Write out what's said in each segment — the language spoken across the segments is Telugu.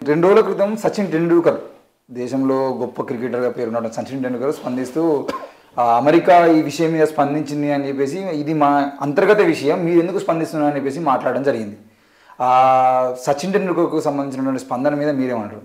రెండు రోజుల క్రితం సచిన్ టెండూల్కర్ దేశంలో గొప్ప క్రికెటర్గా పేరున్న సచిన్ టెండూల్కర్ స్పందిస్తూ ఆ, అమెరికా ఈ విషయం మీద స్పందించింది అని చెప్పేసి ఇది మా అంతర్గత విషయం మీరు ఎందుకు స్పందిస్తున్నారు అని చెప్పేసి మాట్లాడడం జరిగింది ఆ సచిన్ టెండూల్కర్కు సంబంధించినటువంటి స్పందన మీద మీరేమంటారు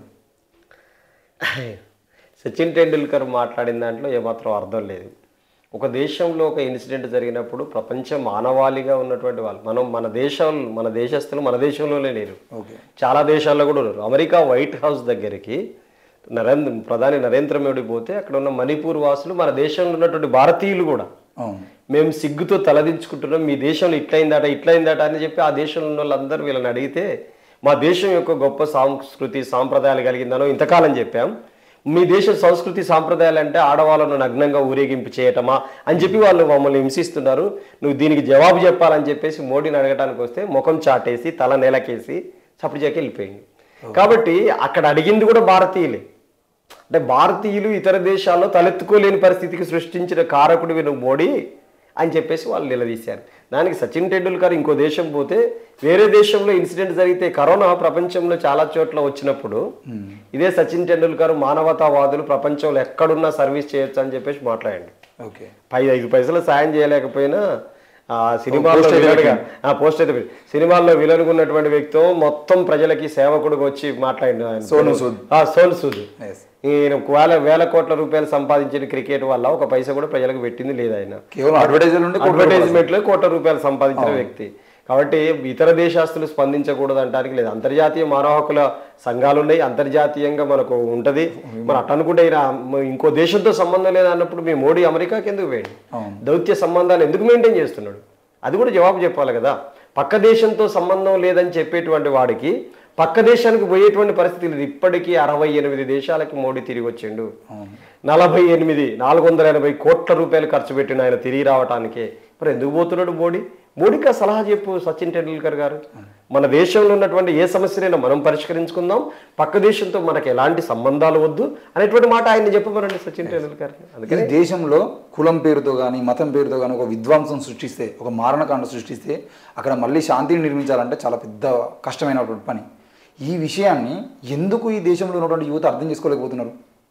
సచిన్ టెండూల్కర్ మాట్లాడిన దాంట్లో ఏమాత్రం అర్థం లేదు ఒక దేశంలో ఒక ఇన్సిడెంట్ జరిగినప్పుడు ప్రపంచ మానవాళిగా ఉన్నటువంటి వాళ్ళు మనం మన దేశం మన దేశస్తులు మన దేశంలోనే లేరు ఓకే చాలా దేశాల్లో కూడా ఉన్నారు అమెరికా వైట్ హౌస్ దగ్గరికి నరేంద్ర ప్రధాని నరేంద్ర మోడీ పోతే అక్కడ ఉన్న మణిపూర్ వాసులు మన దేశంలో ఉన్నటువంటి భారతీయులు కూడా అవును మేము సిగ్గుతో తలదించుకుంటున్నాం మీ దేశంలో ఇట్లయిందట ఇట్లయిందట అని చెప్పి ఆ దేశంలో ఉన్న వాళ్ళందరూ వీళ్ళని అడిగితే మా దేశం యొక్క గొప్ప సంస్కృతి సాంప్రదాయాలు కలిగిందనో ఇంతకాలం చెప్పాం మీ దేశ సంస్కృతి సాంప్రదాయాలు అంటే ఆడవాళ్ళను నగ్నంగా ఊరేగింపు చేయటమా అని చెప్పి వాళ్ళు మమ్మల్ని హింసిస్తున్నారు నువ్వు దీనికి జవాబు చెప్పాలని చెప్పేసి మోడీని అడగటానికి వస్తే ముఖం చాటేసి తల నేలకేసి చప్పటిచాకి వెళ్ళిపోయింది కాబట్టి అక్కడ అడిగింది కూడా భారతీయులే అంటే భారతీయులు ఇతర దేశాల్లో తలెత్తుకోలేని పరిస్థితికి సృష్టించిన కారకుడివి నువ్వు మోడీ అని చెప్పేసి వాళ్ళు నిలదీశారు దానికి సచిన్ టెండూల్కర్ ఇంకో దేశం పోతే వేరే దేశంలో ఇన్సిడెంట్ జరిగితే కరోనా ప్రపంచంలో చాలా చోట్ల వచ్చినప్పుడు ఇదే సచిన్ టెండూల్కర్ మానవతావాదులు ప్రపంచంలో ఎక్కడున్నా సర్వీస్ చేయొచ్చు అని చెప్పేసి మాట్లాడండి ఓకే పై ఐదు పైసలు సాయం చేయలేకపోయినా ఆ సినిమాల్లో విలన్గా ఆ పోస్ట్ అయితే పెట్టు. సినిమాల్లో విలన్గా ఉన్నటువంటి వ్యక్తి మొత్తం ప్రజలకి సేవకుడుగా వచ్చి మాట్లాడిండు ఆయన సోను సూద్. ఆ, సోను సూద్ ఎస్ ఈయన వేల వేల కోట్ల రూపాయలు సంపాదించిన క్రికెట్ వల్ల ఒక పైసా కూడా ప్రజలకు పెట్టింది లేదు ఆయన కేవలం అడ్వర్టైజర్ నుండి అడ్వర్టైజ్మెంట్ లో కోట్ల రూపాయలు సంపాదించిన వ్యక్తి కాబట్టి ఇతర దేశాస్తులు స్పందించకూడదు అంటానికి లేదు అంతర్జాతీయ మానవ హక్కుల సంఘాలు ఉన్నాయి అంతర్జాతీయంగా మనకు ఉంటది మరి అట్ట అనుకుంటే ఈయన ఇంకో దేశంతో సంబంధం లేదు అన్నప్పుడు మీ మోడీ అమెరికాకి ఎందుకు వేయండి అవును. దౌత్య సంబంధాలు ఎందుకు మెయింటైన్ చేస్తున్నాడు అది కూడా జవాబు చెప్పాలి కదా పక్క దేశంతో సంబంధం లేదని చెప్పేటువంటి వాడికి పక్క దేశానికి పోయేటువంటి పరిస్థితి లేదు ఇప్పటికీ అరవై ఎనిమిది దేశాలకి మోడీ తిరిగి వచ్చిండు నలభై ఎనిమిది నాలుగు వందల ఎనభై కోట్ల రూపాయలు ఖర్చు పెట్టిన ఆయన తిరిగి రావటానికే మరి ఎందుకు పోతున్నాడు మోడీ మోడీకి ఆ సలహా చెప్పు సచిన్ టెండూల్కర్ గారు మన దేశంలో ఉన్నటువంటి ఏ సమస్యనైనా మనం పరిష్కరించుకుందాం పక్క దేశంతో మనకి ఎలాంటి సంబంధాలు వద్దు అనేటువంటి మాట ఆయన చెప్పమనండి సచిన్ టెండూల్కర్ అందుకే ఈ దేశంలో కులం పేరుతో కానీ మతం పేరుతో కానీ ఒక విధ్వంసం సృష్టిస్తే ఒక మారణకాండ సృష్టిస్తే అక్కడ మళ్ళీ శాంతిని నిర్మించాలంటే చాలా పెద్ద కష్టమైనటువంటి పని ఈ విషయాన్ని ఎందుకు ఈ దేశంలో ఉన్నటువంటి యువత అర్థం చేసుకోలేకపోతున్నారు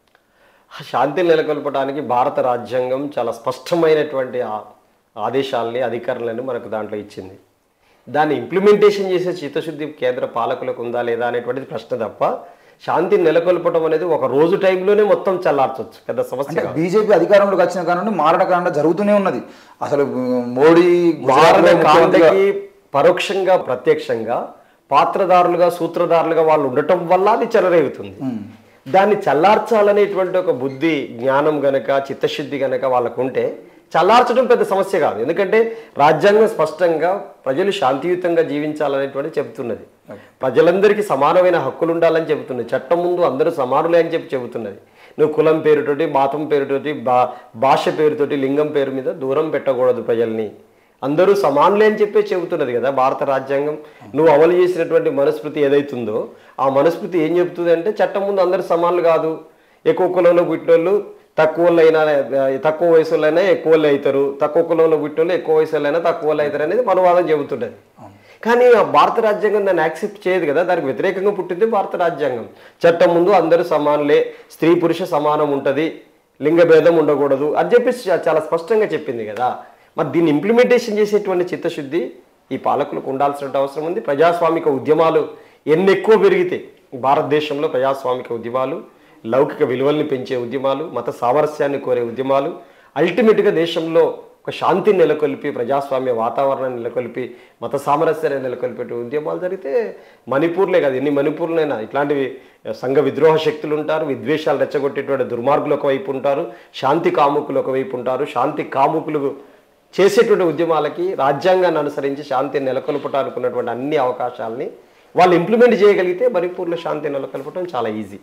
శాంతిని నెలకొల్పడానికి భారత రాజ్యాంగం చాలా స్పష్టమైనటువంటి ఆ- ఆదేశాలని అధికారులను మనకు దాంట్లో ఇచ్చింది దాన్ని ఇంప్లిమెంటేషన్ చేసే చిత్తశుద్ధి కేంద్ర పాలకులకు ఉందా లేదా అనేటువంటిది ప్రశ్న తప్ప శాంతిని నెలకొల్పడం అనేది ఒక రోజు టైంలోనే మొత్తం చల్లార్చొచ్చు పెద్ద సమస్య అంటే కాదు. బీజేపీ అధికారంలోకి వచ్చిన కారణం మారణకాండ జరుగుతూనే ఉన్నది అసలు మోడీ వారణ గుజరాత్లో ముఖ్యమంత్రిగా- కాండకి పరోక్షంగా ప్రత్యక్షంగా పాత్రదారులుగా సూత్రధారులుగా వాళ్ళు ఉండటం వల్ల అది చెలరేగుతుంది దాన్ని చల్లార్చాలనేటువంటి ఒక బుద్ధి జ్ఞానం గనక చిత్తశుద్ధి గనక వాళ్ళకు ఉంటే చల్లార్చడం పెద్ద సమస్య కాదు ఎందుకంటే రాజ్యాంగం స్పష్టంగా ప్రజలు శాంతియుతంగా జీవించాలనేటువంటి చెబుతున్నది ప్రజలందరికీ సమానమైన హక్కులు ఉండాలని చెబుతున్నది చట్టం ముందు అందరూ సమానులే అని చెప్పి చెబుతున్నది నువ్వు కులం పేరుతోటి మాతం పేరుతోటి బా భాష పేరుతోటి లింగం పేరు మీద దూరం పెట్టకూడదు ప్రజల్ని అందరూ సమానులే అని చెప్పే చెబుతున్నది కదా భారత రాజ్యాంగం నువ్వు అమలు చేసినటువంటి మనస్మృతి ఏదైతుందో ఆ మనస్మృతి ఏం చెబుతుంది అంటే చట్టం ముందు అందరూ సమానులు కాదు ఎక్కువ కులంలో పుట్టినోళ్ళు తక్కువ అయినా తక్కువ వయసులైనా ఎక్కువ వాళ్ళు అవుతారు తక్కువ కులంలో పుట్టినోళ్ళు ఎక్కువ వయసులైనా తక్కువ వాళ్ళు అవుతారు అనేది మనవాదం చెబుతున్నది కానీ ఆ భారత రాజ్యాంగం దాన్ని యాక్సెప్ట్ చేయదు కదా దానికి వ్యతిరేకంగా పుట్టింది భారత రాజ్యాంగం చట్టం ముందు అందరూ సమానులే స్త్రీ పురుష సమానం ఉంటుంది లింగ భేదం ఉండకూడదు అని చెప్పేసి చా- చాలా స్పష్టంగా చెప్పింది కదా మరి దీన్ని ఇంప్లిమెంటేషన్ చేసేటువంటి చిత్తశుద్ధి ఈ పాలకులకు ఉండాల్సిన అవసరం ఉంది ప్రజాస్వామిక ఉద్యమాలు ఎన్ని ఎక్కువ పెరిగితే భారతదేశంలో ప్రజాస్వామిక ఉద్యమాలు లౌకిక విలువల్ని పెంచే ఉద్యమాలు మత సామరస్యాన్ని కోరే ఉద్యమాలు అల్టిమేట్గా దేశంలో ఒక శాంతిని నెలకొల్పి ప్రజాస్వామ్య వాతావరణాన్ని నెలకొల్పి మత సామరస్యాన్ని నెలకొల్పే ఉద్యమాలు జరిగితే మణిపూర్లే కాదు ఎన్ని మణిపూర్లైనా ఇట్లాంటివి సంఘ విద్రోహ శక్తులు ఉంటారు విద్వేషాలు రెచ్చగొట్టేటువంటి దుర్మార్గులు ఒకవైపు ఉంటారు శాంతి కాముకులు ఒకవైపు ఉంటారు శాంతి కాముకులు చేసేటువంటి ఉద్యమాలకి రాజ్యాంగాన్ని అనుసరించి శాంతిని నెలకొల్పటానికి ఉన్నటువంటి అన్ని అవకాశాలని వాళ్ళు ఇంప్లిమెంట్ చేయగలిగితే మణిపూర్లో శాంతి నెలకొల్పడం చాలా ఈజీ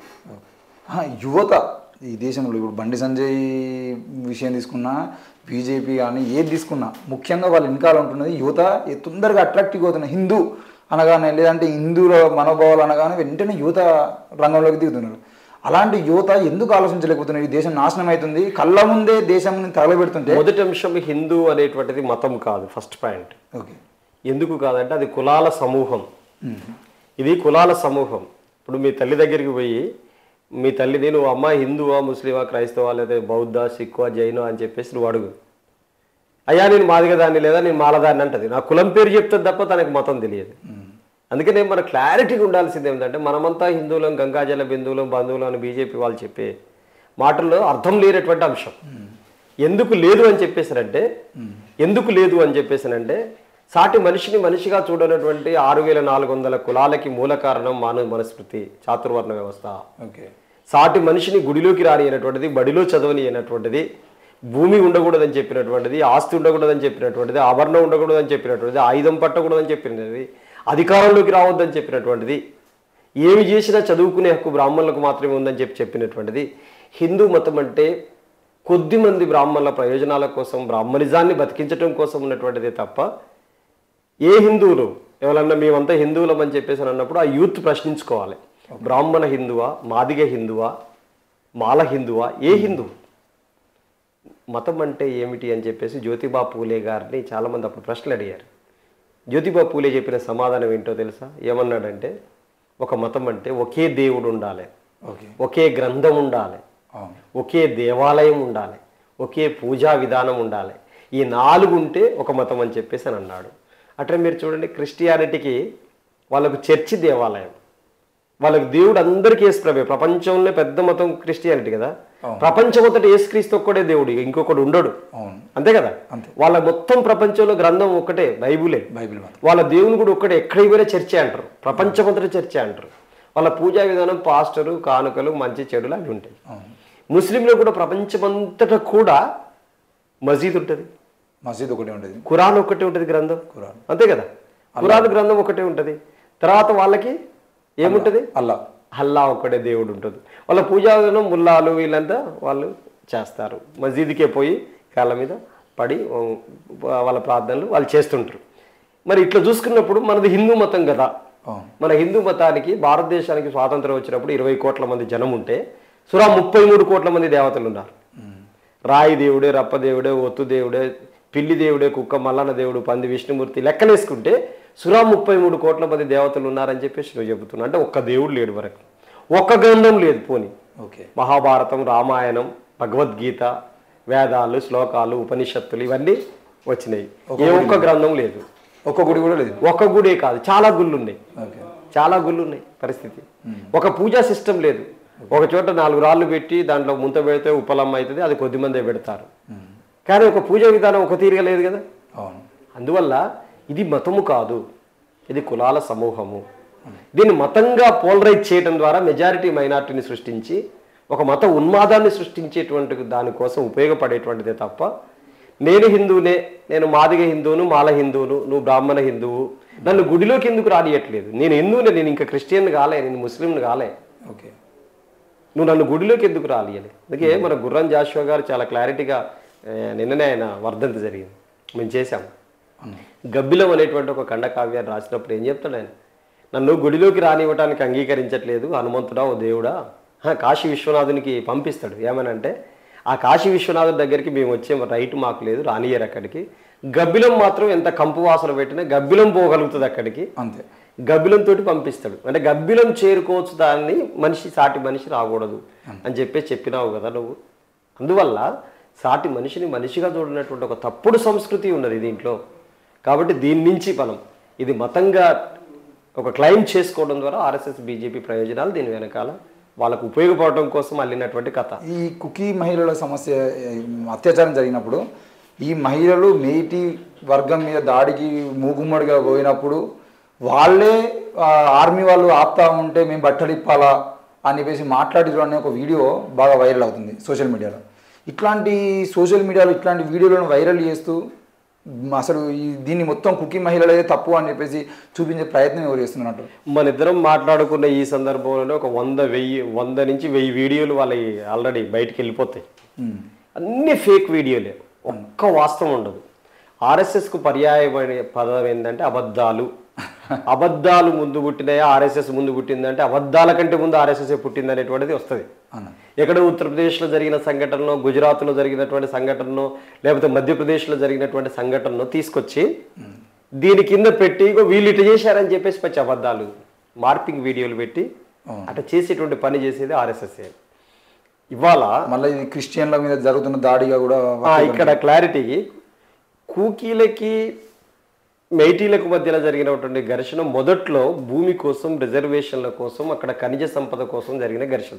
ఆ, యువత ఈ దేశంలో ఇప్పుడు బండి సంజయ్ విషయం తీసుకున్నా బీజేపీ కానీ ఏది తీసుకున్నా ముఖ్యంగా వాళ్ళు వెనకాల ఉంటున్నది యువత ఏ తొందరగా అట్రాక్టివ్ అవుతున్న హిందూ అనగానే లేదంటే హిందువుల మనోభావాలు అనగానే వెంటనే యువత రంగంలోకి దిగుతున్నారు అలాంటి యువత ఎందుకు ఆలోచించలేకపోతున్నారు ఈ దేశం నాశనం అవుతుంది కళ్ళ ముందే దేశం తగలబెడుతుంటే మొదటి అంశం హిందూ అనేటువంటిది మతం కాదు ఫస్ట్ పాయింట్ ఓకే ఎందుకు కాదంటే అది కులాల సమూహం ఇది కులాల సమూహం ఇప్పుడు మీ తల్లి దగ్గరికి పోయి మీ తల్లిని నువ్వు అమ్మ హిందువా ముస్లిమా క్రైస్తవా లేదా బౌద్ధ సిక్కువా జైనో అని చెప్పేసి నువ్వు అడుగు అయ్యా నేను మాదిగదాన్ని లేదా నేను మాలదాన్ని అంటది నా కులం పేరు చెప్తుంది తప్ప తనకు మతం తెలియదు అందుకనే మన క్లారిటీగా ఉండాల్సింది ఏంటంటే మనమంతా హిందువులం గంగాజల బిందువులం బంధువులం అని బీజేపీ వాళ్ళు చెప్పే మాటల్లో అర్థం లేనటువంటి అంశం ఎందుకు లేదు అని చెప్పేసారంటే ఎందుకు లేదు అని చెప్పేసానంటే సాటి మనిషిని మనిషిగా చూడనటువంటి ఆరు వేల నాలుగు వందల కులాలకి మూల కారణం మానవ మనస్మృతి చాతుర్వర్ణ వ్యవస్థ ఓకే సాటి మనిషిని గుడిలోకి రాని అయినటువంటిది బడిలో చదవని అయినటువంటిది భూమి ఉండకూడదని చెప్పినటువంటిది ఆస్తి ఉండకూడదని చెప్పినటువంటిది ఆభరణం ఉండకూడదని చెప్పినటువంటిది ఆయుధం పట్టకూడదని చెప్పినది అధికారంలోకి రావద్దని చెప్పినటువంటిది ఏమి చేసినా చదువుకునే హక్కు బ్రాహ్మణులకు మాత్రమే ఉందని చెప్పి చెప్పినటువంటిది హిందూ మతం అంటే కొద్ది మంది బ్రాహ్మణుల ప్రయోజనాల కోసం బ్రాహ్మణిజాన్ని బతికించడం కోసం ఉన్నటువంటిదే తప్ప ఏ హిందువులు ఎవరన్నా మేమంతా హిందువులం అని చెప్పేసి అని అన్నప్పుడు ఆ యూత్ ప్రశ్నించుకోవాలి బ్రాహ్మణ హిందువా మాదిగ హిందువా మాల హిందువా ఏ హిందువు మతం అంటే ఏమిటి అని చెప్పేసి జ్యోతిబా పూలే గారిని చాలామంది అప్పుడు ప్రశ్నలు అడిగారు జ్యోతిబా పూలే చెప్పిన సమాధానం ఏంటో తెలుసా ఏమన్నాడంటే ఒక మతం అంటే ఒకే దేవుడు ఉండాలి ఓకే ఒకే గ్రంథం ఉండాలి అవును ఒకే దేవాలయం ఉండాలి ఒకే పూజా విధానం ఉండాలి ఈ నాలుగు ఉంటే ఒక మతం అని చెప్పేసి అని అన్నాడు అట్లా మీరు చూడండి క్రిస్టియానిటీకి వాళ్ళకు చర్చి దేవాలయం వాళ్ళకి దేవుడు అందరికీ యేసుప్రభే ప్రపంచంలో పెద్ద మతం క్రిస్టియానిటీ కదా ప్రపంచమంతటి యేసుక్రీస్తు ఒక్కడే దేవుడు ఇక ఇంకొకడు ఉండడు అవును అంతే కదా అంతే. వాళ్ళ మొత్తం ప్రపంచంలో గ్రంథం ఒక్కటే బైబులే బైబిల్ మాత్రం వాళ్ళ దేవుని కూడా ఒక్కడే ఎక్కడికి పోయినా చర్చే అంటారు ప్రపంచమంతటి చర్చే అంటారు వాళ్ళ పూజా విధానం పాస్టరు కానుకలు మంచి చెడులు అవి ఉంటాయి అవును ముస్లింలు కూడా ప్రపంచమంతటా కూడా మసీద్ ఉంటుంది మసీద్ ఒకటి ఉండేది ఖురాన్ ఒకటే ఉంటుంది గ్రంథం ఖురాన్. అంతే కదా ఖురాన్ గ్రంథం ఒకటే ఉంటుంది తర్వాత వాళ్ళకి ఏముంటుంది అల్లా అల్లా ఒక్కడే దేవుడు ఉంటుంది వాళ్ళ పూజా విధానం ముల్లాలు వీళ్ళంతా వాళ్ళు చేస్తారు మసీదుకే పోయి కాళ్ళ మీద పడి ఓ, వాళ్ళ ప్రార్థనలు వాళ్ళు చేస్తుంటారు మరి ఇట్లా చూసుకున్నప్పుడు మనది హిందూ మతం కదా అవును మన హిందూ మతానికి భారతదేశానికి స్వాతంత్రం వచ్చినప్పుడు ఇరవై కోట్ల మంది జనం ఉంటే సురా ముప్పై మూడు కోట్ల మంది దేవతలు ఉన్నారు రాయి దేవుడే రప్ప దేవుడే ఒత్తు దేవుడే పిల్లి దేవుడే కుక్క మల్లన్న దేవుడు పంది విష్ణుమూర్తి లెక్కలేసుకుంటే సురా ముప్పై మూడు కోట్ల మంది దేవతలు ఉన్నారని చెప్పేసి నువ్వు చెబుతున్నావు అంటే ఒక్క దేవుడు లేడు వరకు ఒక్క గ్రంథం లేదు పోని ఓకే మహాభారతం రామాయణం భగవద్గీత వేదాలు శ్లోకాలు ఉపనిషత్తులు ఇవన్నీ వచ్చినాయి ఏ ఒక్క గ్రంథం లేదు ఒక్క గుడి కూడా లేదు ఒక్క గుడే కాదు చాలా గుళ్ళు ఉన్నాయి ఓకే చాలా గుళ్ళు ఉన్నాయి పరిస్థితి ఒక పూజా సిస్టమ్ లేదు ఒక చోట నాలుగు రాళ్ళు పెట్టి దాంట్లో ముంత పెడితే ఉపలమ్మ అవుతుంది అది కొద్ది మందే పెడతారు కానీ ఒక పూజా విధానం ఒక తీరుగా లేదు కదా అవును అందువల్ల ఇది మతము కాదు ఇది కులాల సమూహము దీన్ని మతంగా పోలరైజ్ చేయడం ద్వారా మెజారిటీ మైనార్టీని సృష్టించి ఒక మత ఉన్మాదాన్ని సృష్టించేటువంటి దానికోసం ఉపయోగపడేటువంటిదే తప్ప నేను హిందువునే నేను మాదిగ హిందువును మాల హిందువును నువ్వు బ్రాహ్మణ హిందువు నన్ను గుడిలోకి ఎందుకు రానియట్లేదు నేను హిందువునే నేను ఇంకా క్రిస్టియన్ కాలే నేను ముస్లింని కాలే ఓకే నువ్వు నన్ను గుడిలోకి ఎందుకు రాలియాలి అందుకే మన గుర్రం జాషువా గారు చాలా క్లారిటీగా ఆ, నిన్ననే ఆయన వర్ధంతి జరిగింది మేము చేశాం గబ్బిలం అనేటువంటి ఒక ఖండకావ్యాన్ని రాసినప్పుడు ఏం చెప్తాడు ఆయన నన్ను గుడిలోకి రానివ్వటానికి అంగీకరించట్లేదు హనుమంతుడా ఓ దేవుడా హా, కాశీ విశ్వనాథునికి పంపిస్తాడు ఏమనంటే ఆ కాశీ విశ్వనాథుడి దగ్గరికి మేము వచ్చే రైట్ మాకు లేదు రానియరు అక్కడికి గబ్బిలం మాత్రం ఎంత కంపు వాసన పెట్టినా గబ్బిలం పోగలుగుతుంది అక్కడికి అంతే గబ్బిలంతో పంపిస్తాడు అంటే గబ్బిలం చేరుకోవచ్చు దాన్ని మనిషి సాటి మనిషి రాకూడదు అని చెప్పేసి చెప్పినావు కదా నువ్వు అందువల్ల సాటి మనిషిని మనిషిగా చూడనటువంటి ఒక తప్పుడు సంస్కృతి ఉన్నది దీంట్లో కాబట్టి దీని నుంచి మనం ఇది మతంగా ఒక క్లైమ్ చేసుకోవడం ద్వారా ఆర్ఎస్ఎస్ బీజేపీ ప్రయోజనాలు దీని వెనకాల వాళ్ళకు ఉపయోగపడటం కోసం అల్లినటువంటి కథ ఈ కుకీ మహిళల సమస్య ఏ, అత్యాచారం జరిగినప్పుడు ఈ మహిళలు మేటి వర్గం మీద దాడికి మూగుమ్మడిగా పోయినప్పుడు వాళ్ళే ఆ, ఆర్మీ వాళ్ళు ఆపుతా ఉంటే మేము బట్టలు ఇప్పాలా అని చెప్పేసి మాట్లాడిరు అనే ఒక వీడియో బాగా వైరల్ అవుతుంది సోషల్ మీడియాలో ఇట్లాంటి సోషల్ మీడియాలో ఇట్లాంటి వీడియోలను వైరల్ చేస్తూ మ్, అసలు ఈ దీన్ని మొత్తం కుకీ మహిళలే తప్పు అని చెప్పేసి చూపించే ప్రయత్నం ఎవరు చేస్తున్నట్టు మన ఇద్దరం మాట్లాడుకున్న ఈ సందర్భంలో ఒక వంద వెయ్యి వంద నుంచి వెయ్యి వీడియోలు వాళ్ళ ఆల్రెడీ బయటికి వెళ్ళిపోతాయి అన్ని ఫేక్ వీడియోలే ఒక్క వాస్తవం ఉండదు ఆర్ఎస్ఎస్కు పర్యాయమైన పదం ఏంటంటే అబద్ధాలు అబద్ధాలు ముందు పుట్టినాయా ఆర్ఎస్ఎస్ ముందు పుట్టిందంటే అబద్ధాల కంటే ముందు ఆర్ఎస్ఎస్ పుట్టింది అనేటువంటిది వస్తుంది అన్న ఎక్కడ ఉత్తరప్రదేశ్లో జరిగిన సంఘటనలో గుజరాత్లో జరిగినటువంటి సంఘటనలో లేకపోతే మధ్యప్రదేశ్లో జరిగినటువంటి సంఘటనను తీసుకొచ్చి దీని కింద పెట్టి ఇగో వీళ్ళు ఇటు చేశారని చెప్పేసి పచ్చి అబద్ధాలు మార్పింగ్ వీడియోలు పెట్టి అట్లా చేసేటువంటి పని చేసేది ఆర్ఎస్ఎస్ ఇవాళ మళ్ళీ ఇది క్రిస్టియన్ల మీద జరుగుతున్న దాడిగా కూడా ఆ, ఇక్కడ క్లారిటీ కూకీలకి మెయిటీలకు మధ్యలో జరిగినటువంటి ఘర్షణ మొదట్లో భూమి కోసం రిజర్వేషన్ల కోసం అక్కడ ఖనిజ సంపద కోసం జరిగిన ఘర్షణ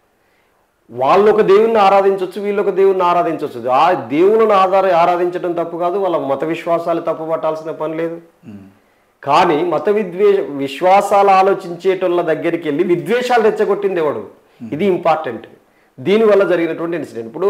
వాళ్ళు ఒక దేవుణ్ణి ఆరాధించవచ్చు వీళ్ళు ఒక దేవుణ్ణి ఆరాధించవచ్చు ఆ దేవులను ఆధార ఆరాధించడం తప్పు కాదు వాళ్ళ మత విశ్వాసాలు తప్పు పట్టాల్సిన పని లేదు కానీ మత విద్వే విశ్వాసాలు ఆలోచించేటోళ్ళ దగ్గరికి వెళ్ళి విద్వేషాలు రెచ్చగొట్టింది ఎవడు ఇది ఇంపార్టెంట్ దీనివల్ల జరిగినటువంటి ఇన్సిడెంట్ ఇప్పుడు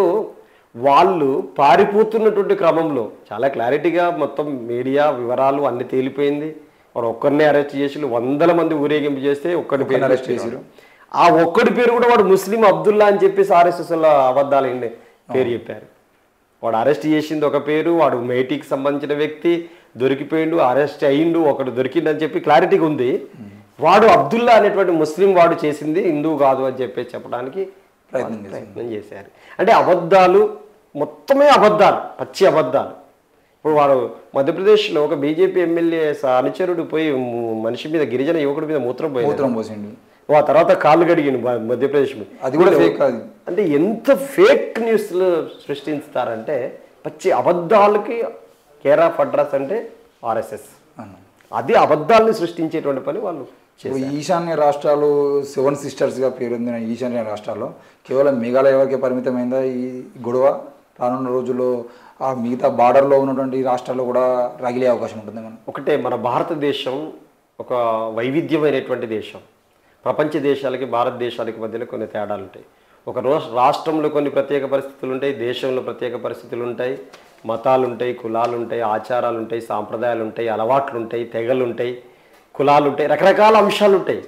వాళ్ళు పారిపోతున్నటువంటి క్రమంలో చాలా క్లారిటీగా మొత్తం మీడియా వివరాలు అన్ని తేలిపోయింది వాడు ఒక్కరినే అరెస్ట్ చేసి వందల మంది ఊరేగింపు చేస్తే ఒక్కడి పేరు arrest చేశారు ఆ ఒక్కడి పేరు కూడా వాడు ముస్లిం అబ్దుల్లా అని చెప్పేసి ఆర్ఎస్ఎస్ అబద్ధాలు ఏంటి పేరు చెప్పారు వాడు అరెస్ట్ చేసింది ఒక పేరు వాడు మేటీకి సంబంధించిన వ్యక్తి దొరికిపోయిండు అరెస్ట్ అయ్యిండు ఒకడు దొరికిండని చెప్పి క్లారిటీగా ఉంది వాడు అబ్దుల్లా అనేటువంటి ముస్లిం వాడు చేసింది హిందువు కాదు అని చెప్పేసి చెప్పడానికి ప్రయత్నం వాళ్ళు ప్రయత్నం చేశారు అంటే అబద్ధాలు మొత్తమే అబద్ధాలు పచ్చి అబద్ధాలు ఇప్పుడు వాడు మధ్యప్రదేశ్లో ఒక బీజేపీ ఎమ్మెల్యే అనుచరుడు పోయి ము- మనిషి మీద గిరిజన యువకుడి మీద మూత్రం పోయింది మూత్రం పోసిండు ఆ తర్వాత కాళ్ళు కడిగిండు మ- మధ్యప్రదేశ్ మీద. అది కూడా ఫేక్ అది అంటే ఎంత ఫేక్ న్యూస్లు సృష్టిస్తారంటే పచ్చి అబద్ధాలకి కేర్ ఆఫ్ అడ్రస్ అంటే ఆర్ఎస్ఎస్ అన్న. అది అబద్ధాలని సృష్టించేటువంటి పని వాళ్ళు చేశారు ఇప్పుడు ఈశాన్య రాష్ట్రాలు సెవెన్ సిస్టర్స్గా పేరొందిన ఈశాన్య రాష్ట్రాల్లో కేవలం మేఘాలయ వరకే పరిమితమైందా ఈ గొడవ రానున్న రోజుల్లో ఆ మిగతా బార్డర్లో ఉన్నటువంటి రాష్ట్రాల్లో కూడా రగిలే అవకాశం ఉంటుంది మనం ఒకటే మన భారతదేశం ఒక వైవిధ్యమైనటువంటి దేశం ప్రపంచ దేశాలకి భారతదేశాలకి మధ్యలో కొన్ని తేడాలు ఉంటాయి ఒక రోష్ రాష్ట్రంలో కొన్ని ప్రత్యేక పరిస్థితులు ఉంటాయి దేశంలో ప్రత్యేక పరిస్థితులు ఉంటాయి మతాలు ఉంటాయి కులాలు ఉంటాయి ఆచారాలు ఉంటాయి సాంప్రదాయాలు ఉంటాయి అలవాట్లు ఉంటాయి తెగలు ఉంటాయి కులాలు ఉంటాయి రకరకాల అంశాలు ఉంటాయి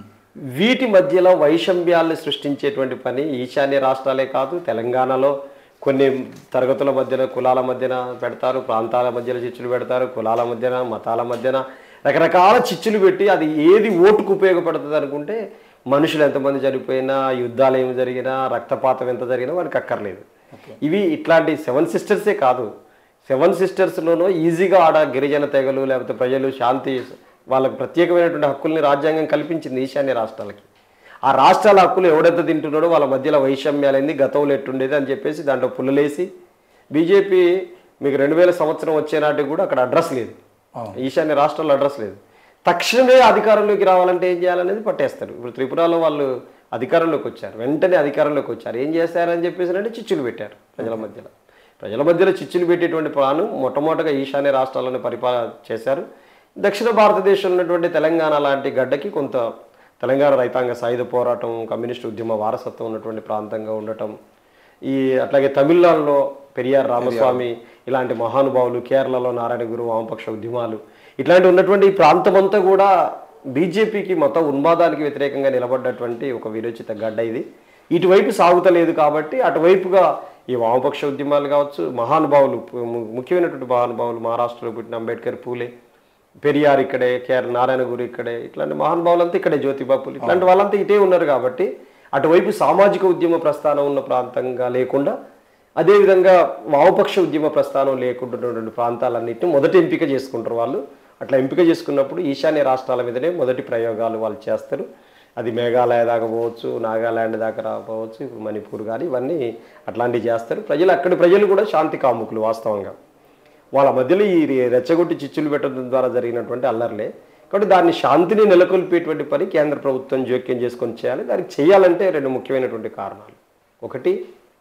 వీటి మధ్యలో వైషమ్యాల్ని సృష్టించేటువంటి పని ఈశాన్య రాష్ట్రాలే కాదు తెలంగాణలో కొన్ని తరగతుల మధ్యన కులాల మధ్యన పెడతారు ప్రాంతాల మధ్యన చిచ్చులు పెడతారు కులాల మధ్యన మతాల మధ్యన రకరకాల చిచ్చులు పెట్టి అది ఏది ఓటుకు ఉపయోగపడుతుంది అనుకుంటే మనుషులు ఎంతమంది చనిపోయినా యుద్ధాలు ఏమి జరిగినా రక్తపాతం ఎంత జరిగినా వాడికి అక్కర్లేదు ఇవి ఇట్లాంటి సెవెన్ సిస్టర్సే కాదు సెవెన్ సిస్టర్స్లోనూ ఈజీగా ఆడ గిరిజన తెగలు లేకపోతే ప్రజలు శాంతి వాళ్ళకి ప్రత్యేకమైనటువంటి హక్కుల్ని రాజ్యాంగం కల్పించింది ఈశాన్య రాష్ట్రాలకి ఆ రాష్ట్రాల హక్కులు ఎవడెంత తింటున్నాడో వాళ్ళ మధ్యలో వైషమ్యాలైంది గతంలో ఎట్టుండేది అని చెప్పేసి దాంట్లో పుల్లలేసి బీజేపీ మీకు రెండు వేల సంవత్సరం వచ్చే నాటికి కూడా అక్కడ అడ్రస్ లేదు ఈశాన్య రాష్ట్రాల్లో అడ్రస్ లేదు తక్షణమే అధికారంలోకి రావాలంటే ఏం చేయాలనేది పట్టేస్తారు ఇప్పుడు త్రిపురలో వాళ్ళు అధికారంలోకి వచ్చారు వెంటనే అధికారంలోకి వచ్చారు ఏం చేస్తారని చెప్పేసి అంటే చిచ్చులు పెట్టారు ప్రజల మధ్యలో ప్రజల మధ్యలో చిచ్చులు పెట్టేటువంటి ప్లాను మొట్టమొదటిగా ఈశాన్య రాష్ట్రాలను పరిపాలన చేశారు దక్షిణ భారతదేశంలో ఉన్నటువంటి తెలంగాణ లాంటి గడ్డకి కొంత తెలంగాణ రైతాంగ సాయుధ పోరాటం కమ్యూనిస్టు ఉద్యమ వారసత్వం ఉన్నటువంటి ప్రాంతంగా ఉండటం ఈ అట్లాగే తమిళనాడులో పెరియార్ రామస్వామి ఇలాంటి మహానుభావులు కేరళలో నారాయణ గురు వామపక్ష ఉద్యమాలు ఇట్లాంటి ఉన్నటువంటి ఈ ప్రాంతం అంతా కూడా బీజేపీకి మొత్తం ఉన్మాదానికి వ్యతిరేకంగా నిలబడ్డటువంటి ఒక విరోచిత గడ్డ ఇది ఇటువైపు సాగుతలేదు కాబట్టి అటువైపుగా ఈ వామపక్ష ఉద్యమాలు కావచ్చు మహానుభావులు ము- ముఖ్యమైనటువంటి మహానుభావులు మహారాష్ట్రలో పుట్టిన అంబేద్కర్ పూలే పెరియార్ ఇక్కడే కేరళ నారాయణ గురు ఇక్కడే ఇట్లాంటి మహానుభావులంతా ఇక్కడే జ్యోతిబాపులు ఇట్లాంటి వాళ్ళంతా ఇటే ఉన్నారు కాబట్టి అటువైపు సామాజిక ఉద్యమ ప్రస్థానం ఉన్న ప్రాంతంగా లేకుండా అదేవిధంగా వామపక్ష ఉద్యమ ప్రస్థానం లేకుండా ఉన్నటువంటి ప్రాంతాలన్నింటినీ మొదటి ఎంపిక చేసుకుంటారు వాళ్ళు అట్లా ఎంపిక చేసుకున్నప్పుడు ఈశాన్య రాష్ట్రాల మీదనే మొదటి ప్రయోగాలు వాళ్ళు చేస్తారు అది మేఘాలయ దాకా పోవచ్చు నాగాలాండ్ దాకా రాకపోవచ్చు ఇప్పుడు మణిపూర్ కానీ ఇవన్నీ అట్లాంటివి చేస్తారు ప్రజలు అక్కడి ప్రజలు కూడా శాంతి కాముకులు వాస్తవంగా వాళ్ళ మధ్యలో ఈ రెచ్చగొట్టి చిచ్చులు పెట్టడం ద్వారా జరిగినటువంటి అల్లర్లే కాబట్టి దాన్ని శాంతిని నెలకొల్పేటువంటి పని కేంద్ర ప్రభుత్వం జోక్యం చేసుకొని చేయాలి దానికి చేయాలంటే రెండు ముఖ్యమైనటువంటి కారణాలు ఒకటి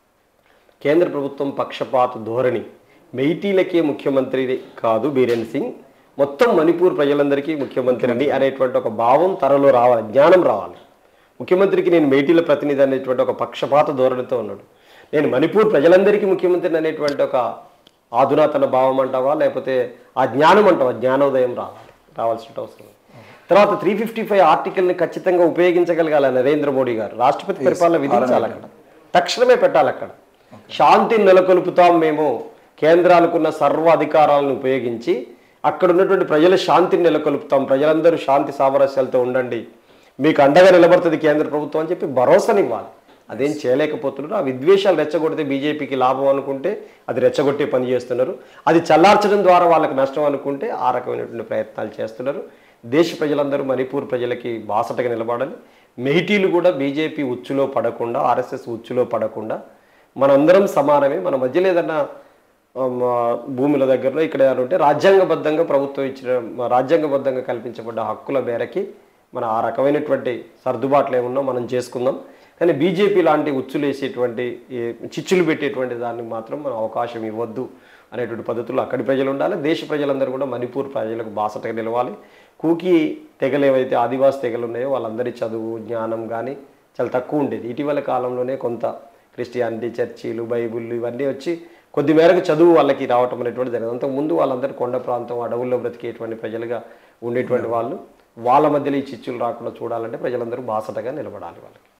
కేంద్ర ప్రభుత్వం పక్షపాత ధోరణి మెయిటీలకే ముఖ్యమంత్రి కాదు బీరేన్ సింగ్ మొత్తం మణిపూర్ ప్రజలందరికీ ముఖ్యమంత్రిని అనేటువంటి ఒక భావం తరలో రావాలి జ్ఞానం రావాలి ముఖ్యమంత్రికి నేను మేటీల ప్రతినిధి అనేటువంటి ఒక పక్షపాత ధోరణితో ఉన్నాడు నేను మణిపూర్ ప్రజలందరికీ ముఖ్యమంత్రిని అనేటువంటి ఒక ఆధునాతన భావం అంటావా లేకపోతే ఆ జ్ఞానం అంటావా జ్ఞానోదయం రావాలి రావాల్సిన అవసరం ఉంది. తర్వాత త్రీ ఫిఫ్టీ ఫైవ్ ఆర్టికల్ని ఖచ్చితంగా ఉపయోగించగలగాలి నరేంద్ర మోడీ గారు రాష్ట్రపతి పరిపాలన విధించాలి అక్కడ తక్షణమే పెట్టాలి అక్కడ శాంతిని నెలకొల్పుతాం మేము కేంద్రాలకున్న సర్వ అధికారాలను ఉపయోగించి అక్కడ ఉన్నటువంటి ప్రజల శాంతిని నెలకొల్పుతాం ప్రజలందరూ శాంతి సామరస్యాలతో ఉండండి మీకు అండగా నిలబడుతుంది కేంద్ర ప్రభుత్వం అని చెప్పి భరోసానివ్వాలి అదేం చేయలేకపోతున్నారు ఆ విద్వేషాలు రెచ్చగొడితే బీజేపీకి లాభం అనుకుంటే అది రెచ్చగొట్టే పని చేస్తున్నారు అది చల్లార్చడం ద్వారా వాళ్ళకి నష్టం అనుకుంటే ఆ రకమైనటువంటి ప్రయత్నాలు చేస్తున్నారు దేశ ప్రజలందరూ మణిపూర్ ప్రజలకి బాసటగా నిలబడాలి మెహిటీలు కూడా బీజేపీ ఉచ్చులో పడకుండా ఆర్ఎస్ఎస్ ఉచ్చులో పడకుండా మనందరం సమానమే మన మధ్యలో ఏదన్నా ఆ, మా భూముల దగ్గరలో ఇక్కడ ఏదైనా ఉంటే రాజ్యాంగబద్ధంగా ప్రభుత్వం ఇచ్చిన మా రాజ్యాంగబద్ధంగా కల్పించబడ్డ హక్కుల మేరకి మన ఆ రకమైనటువంటి సర్దుబాట్లు ఏమున్నా మనం చేసుకుందాం కానీ బీజేపీ లాంటి ఉచ్చులు వేసేటువంటి ఈ చిచ్చులు పెట్టేటువంటి దానికి మాత్రం మనం అవకాశం ఇవ్వద్దు అనేటువంటి పద్ధతుల్లో అక్కడి ప్రజలు ఉండాలి దేశ ప్రజలందరూ కూడా మణిపూర్ ప్రజలకు బాసటగా నిలవాలి కూకి తెగలు ఏవైతే ఆదివాసి తెగలు ఉన్నాయో వాళ్ళందరి చదువు జ్ఞానం కానీ చాలా తక్కువ ఉండేది ఇటీవల కాలంలోనే కొంత క్రిస్టియానిటీ చర్చీలు బైబిళ్ళు ఇవన్నీ వచ్చి కొద్ది మేరకు చదువు వాళ్ళకి రావటం అనేటువంటి జరిగింది అంతకు ముందు వాళ్ళందరూ కొండ ప్రాంతం అడవుల్లో బ్రతికేటువంటి ప్రజలుగా ఉండేటువంటి వాళ్ళు వాళ్ళ మధ్యలో ఈ చిచ్చులు రాకుండా చూడాలంటే ప్రజలందరూ బాసటగా నిలబడాలి వాళ్ళకి